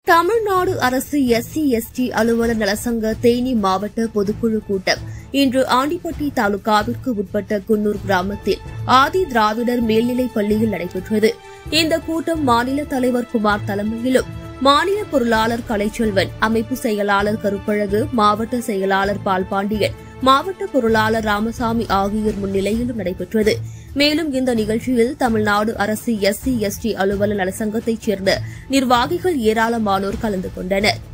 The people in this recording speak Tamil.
தமிழ்நாடு அரசு எஸ்சி எஸ்டி அலுவலர் நலசங்க தேனி மாவட்ட பொதுக்குழு கூட்டம் இன்று ஆண்டிப்பட்டி தாலுகாவிற்கு உட்பட்ட குன்னூர் கிராமத்தில் ஆதி திராவிடர் மேல்நிலைப் பள்ளியில் நடைபெற்றது இந்த கூட்டம் மாநில தலைவர் குமார் தலைமையிலும் மாநில பொருளாளர் கலைச்செல்வன் அமைப்பு செயலாளர் கருப்பழகு மாவட்ட செயலாளர் பால்பாண்டியன் மாவட்ட பொருளாளர் ராமசாமி ஆகியோர் முன்னிலையிலும் நடைபெற்றது மேலும் இந்த நிகழ்ச்சியில் தமிழ்நாடு அரசு எஸ்சி எஸ்டி அலுவலர் நலசங்கத்தைச் சேர்ந்த நிர்வாகிகள் ஏராளமானோர் கலந்து கொண்டனர்